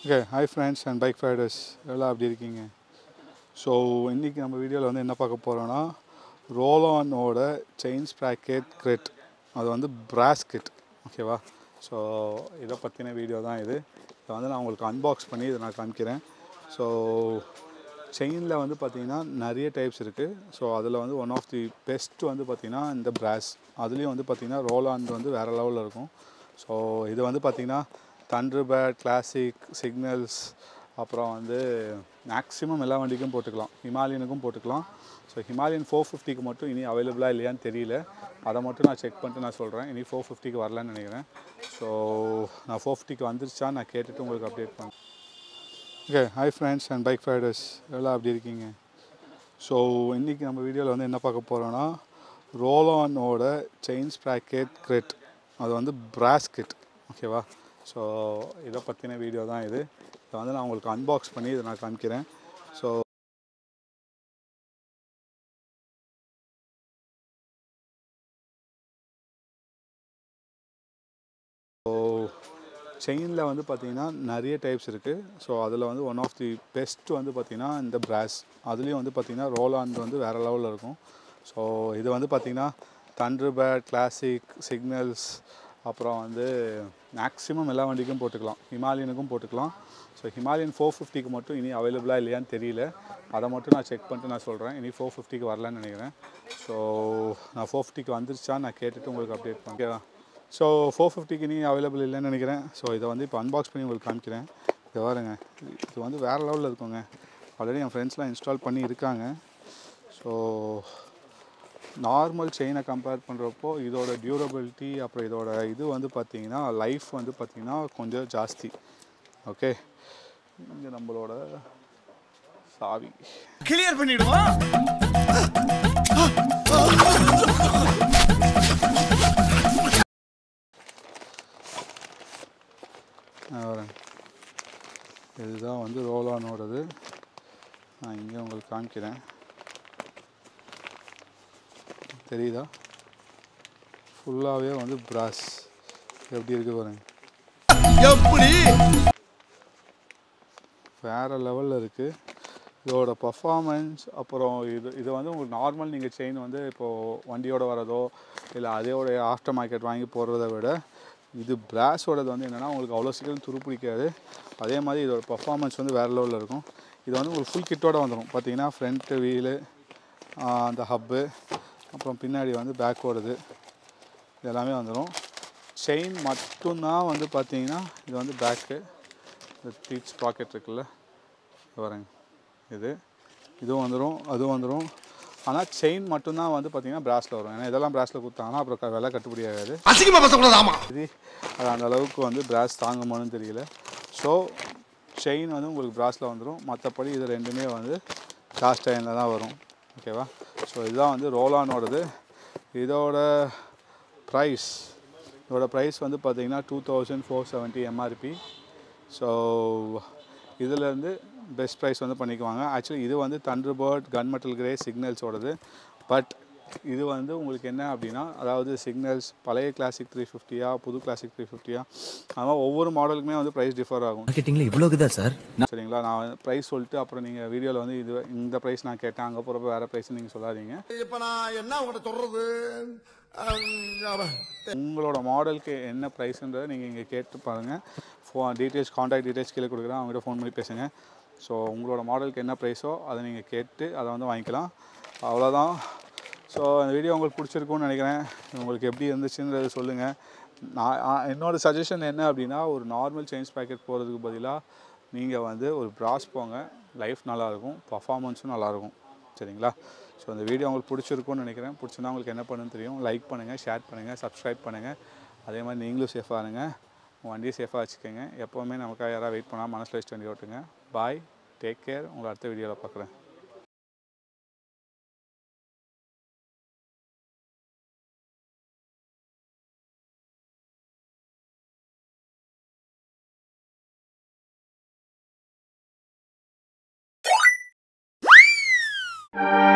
okay hi friends and bike riders எல்லாம் அப்படி இருக்கீங்க ஸோ இன்றைக்கி நம்ம வீடியோவில் வந்து என்ன பார்க்க போகிறோன்னா ரோலானோட செயின் ஸ்ப்ராக்கெட் கிரிட் அது வந்து பிராஸ் கிட் ஓகேவா ஸோ இதை பற்றின வீடியோ தான் இது இதை வந்து நான் உங்களுக்கு அன்பாக்ஸ் பண்ணி இதை நான் காமிக்கிறேன் ஸோ செயினில் வந்து பார்த்திங்கன்னா நிறைய டைப்ஸ் இருக்குது ஸோ அதில் வந்து ஒன் ஆஃப் தி பெஸ்ட் வந்து பார்த்திங்கன்னா இந்த பிராஸ் அதுலேயும் வந்து பார்த்திங்கன்னா ரோலான் வந்து வேறு லெவலில் இருக்கும் ஸோ இது வந்து பார்த்திங்கன்னா தண்டர்பேட் கிளாசிக் சிக்னல்ஸ் அப்புறம் வந்து மேக்ஸிமம் எல்லா வண்டிக்கும் போட்டுக்கலாம் ஹிமாலயனுக்கும் போட்டுக்கலாம் ஸோ ஹிமாலயன் ஃபோர் ஃபிஃப்டிக்கு மட்டும் இனி அவைலபிளாக இல்லையான்னு தெரியல அதை மட்டும் நான் செக் பண்ணிட்டு நான் சொல்கிறேன் இனி ஃபோர் ஃபிஃப்டிக்கு வரலன்னு நினைக்கிறேன் ஸோ நான் ஃபோர் ஃபிஃப்டிக்கு வந்துருச்சா நான் கேட்டுட்டு உங்களுக்கு அப்டேட் பண்ணேன் okay hi friends and bike riders எல்லாம் அப்படி இருக்கீங்க ஸோ இன்றைக்கி நம்ம வீடியோவில் வந்து என்ன பார்க்க போகிறோன்னா ரோலானோட செயின் ஸ்ப்ராக்கெட் கிரிட் அது வந்து பிராஸ் கிட் ஓகேவா ஸோ இதை பற்றின வீடியோ தான் இது இதை வந்து நான் உங்களுக்கு அன்பாக்ஸ் பண்ணி இதை நான் காமிக்கிறேன் ஸோ செயினில் வந்து பார்த்திங்கன்னா நிறைய டைப்ஸ் இருக்குது ஸோ அதில் வந்து ஒன் ஆஃப் தி பெஸ்ட் வந்து பார்த்திங்கன்னா இந்த பிராஸ் அதுலேயும் வந்து பார்த்திங்கன்னா ரோலான் வந்து வேறு லெவலில் இருக்கும் ஸோ இது வந்து பார்த்திங்கன்னா தண்டர்பேட் கிளாசிக் சிக்னல்ஸ் அப்புறம் வந்து மேக்ஸிமம் எல்லா வண்டிக்கும் போட்டுக்கலாம் ஹிமாலயனுக்கும் போட்டுக்கலாம் ஸோ ஹிமாலயன் ஃபோர் ஃபிஃப்டிக்கு மட்டும் இனி அவைலபிளாக இல்லையான்னு தெரியல அதை மட்டும் நான் செக் பண்ணிட்டு நான் சொல்கிறேன் இனி ஃபோர் ஃபிஃப்டிக்கு வரலன்னு நினைக்கிறேன் ஸோ நான் ஃபோர் ஃபிஃப்டிக்கு வந்துருச்சா நான் கேட்டுட்டு உங்களுக்கு அப்டேட் பண்ணேன் ஸோ ஃபோர் ஃபிஃப்டிக்கு இனி அவைலபிள் இல்லைன்னு நினைக்கிறேன் ஸோ இதை வந்து இப்போ அன்பாக்ஸ் பண்ணி உங்களுக்கு காமிக்கிறேன் இதை பாருங்க இது வந்து வேறு லெவலில் இருக்குங்க ஆல்ரெடி என் ஃப்ரெண்ட்ஸ்லாம் இன்ஸ்டால் பண்ணி இருக்காங்க ஸோ நார்மல் செயினை கம்பேர் பண்ணுறப்போ இதோட டியூரபிலிட்டி அப்புறம் இதோட இது வந்து பார்த்திங்கன்னா லைஃப் வந்து பார்த்திங்கன்னா கொஞ்சம் ஜாஸ்தி ஓகே இங்கே நம்மளோட சாவி கிளியர் பண்ணிடுவோம் நான் வரேன் இதுதான் வந்து ரோலானோடது நான் இங்கே உங்களுக்கு காமிக்கிறேன் தெரியுதா ஃபுல்லாகவே வந்து பிராஸ் எப்படி இருக்கு பாருங்க எப்படி வேறு லெவலில் இருக்குது இதோட பர்ஃபார்மன்ஸ் அப்புறம் இது இது வந்து உங்களுக்கு நார்மல் நீங்கள் செயின் வந்து இப்போது வண்டியோட வரதோ இல்லை அதோட ஆஃப்டர் மார்க்கெட் வாங்கி போடுறத விட இது பிராஸோடது வந்து என்னென்னா உங்களுக்கு அவ்வளோ சீக்கிரம் துரு பிடிக்காது அதே மாதிரி இதோட பர்ஃபார்மன்ஸ் வந்து வேறு லெவலில் இருக்கும் இது வந்து உங்களுக்கு ஃபுல் கிட்டோட வந்துடும் பார்த்தீங்கன்னா ஃப்ரண்ட்டு வீலு அந்த ஹப்பு அப்புறம் பின்னாடி வந்து பேக்கோடது இது எல்லாமே வந்துடும் செயின் மட்டும்தான் வந்து பார்த்தீங்கன்னா இது வந்து பேக்கு இந்த டீச் பாக்கெட் இருக்குல்ல இது பாருங்க இது இதுவும் வந்துடும் அதுவும் வந்துடும் ஆனால் செயின் மட்டும்தான் வந்து பார்த்தீங்கன்னா பிராஸில் வரும் ஏன்னா இதெல்லாம் பிராஸில் கொடுத்தாங்கன்னா அப்புறம் க- விலை கட்டுப்படி ஆகாது அசிங்கமா பேசக்கூடாது ஆமா இது அது அந்த அளவுக்கு வந்து பிராஸ் தாங்குமான்னு தெரியல ஸோ செயின் வந்து உங்களுக்கு பிராஸில் வந்துடும் மற்றபடி இது ரெண்டுமே வந்து காஸ்ட் அயனில் தான் வரும் ஓகேவா ஸோ இதுதான் வந்து ரோலானோடது இதோட ப்ரைஸ் இதோட ப்ரைஸ் வந்து பார்த்தீங்கன்னா two thousand four seventy MRP so இதிலேருந்து பெஸ்ட் ப்ரைஸ் வந்து பண்ணிக்குவாங்க ஆக்சுவலி இது வந்து தண்டர்பர்ட் கன் மெட்டல் கிரே சிக்னல்ஸோடது பட் இது வந்து உங்களுக்கு என்ன அப்படின்னா அதாவது சிக்னல்ஸ் பழைய கிளாசிக் த்ரீ ஃபிஃப்டியா புது கிளாசிக் த்ரீ ஃபிஃப்டியா அது மாதிரி ஒவ்வொரு மாடலுக்குமே வந்து ப்ரைஸ் டிஃபர் ஆகும் மார்க்கெட்டிங்ல இவ்வளவுதா சார் சரிங்களா நான் ப்ரைஸ் சொல்லிட்டு அப்புறம் நீங்கள் வீடியோவில் வந்து இது இந்த ப்ரைஸ் நான் கேட்டேன் அங்கே போகிறப்ப வேறு ப்ரைஸ் நீங்கள் சொல்லாதீங்க இப்ப நான் என்ன உங்கள்கிட்ட சொல்றது அம், உங்களோட மாடலுக்கு என்ன ப்ரைஸ்ன்றதை நீங்கள் இங்கே கேட்டு பாருங்கள் ஃபோ டீட்டெயில்ஸ் காண்டாக்ட் டீட்டெயில்ஸ் கீழே கொடுக்குறேன் அவங்ககிட்ட ஃபோன் பண்ணி பேசுங்க ஸோ உங்களோட மாடலுக்கு என்ன ப்ரைஸோ அதை நீங்கள் கேட்டு அதை வந்து வாங்கிக்கலாம் அவ்வளோதான் ஸோ இந்த வீடியோ உங்களுக்கு பிடிச்சிருக்கும்னு நினைக்கிறேன் உங்களுக்கு எப்படி இருந்துச்சுன்றது சொல்லுங்கள் நான் ஆ, என்னோட சஜஷன் என்ன அப்படின்னா ஒரு நார்மல் சேஞ்ச் பேக்கெட் போகிறதுக்கு பதிலாக நீங்கள் வந்து ஒரு ப்ராஸ் போங்க லைஃப் நல்லாயிருக்கும் பர்ஃபார்மன்ஸும் நல்லாயிருக்கும் சரிங்களா ஸோ இந்த வீடியோ உங்களுக்கு பிடிச்சிருக்கும்னு நினைக்கிறேன் பிடிச்சிருந்தா உங்களுக்கு என்ன பண்ணுன்னு தெரியும் லைக் பண்ணுங்கள் ஷேர் பண்ணுங்கள் சப்ஸ்கிரைப் பண்ணுங்கள் அதே மாதிரி நீங்களும் சேஃபாக இருங்க உங்கள் வண்டியை சேஃபாக வச்சுக்கோங்க எப்போவுமே நமக்காக யாராவது வெயிட் பண்ணால் மனசில் வச்சுட்டு வண்டி ஓட்டுங்க பாய் டேக் கேர் உங்களை அடுத்த வீடியோவில் பார்க்குறேன் you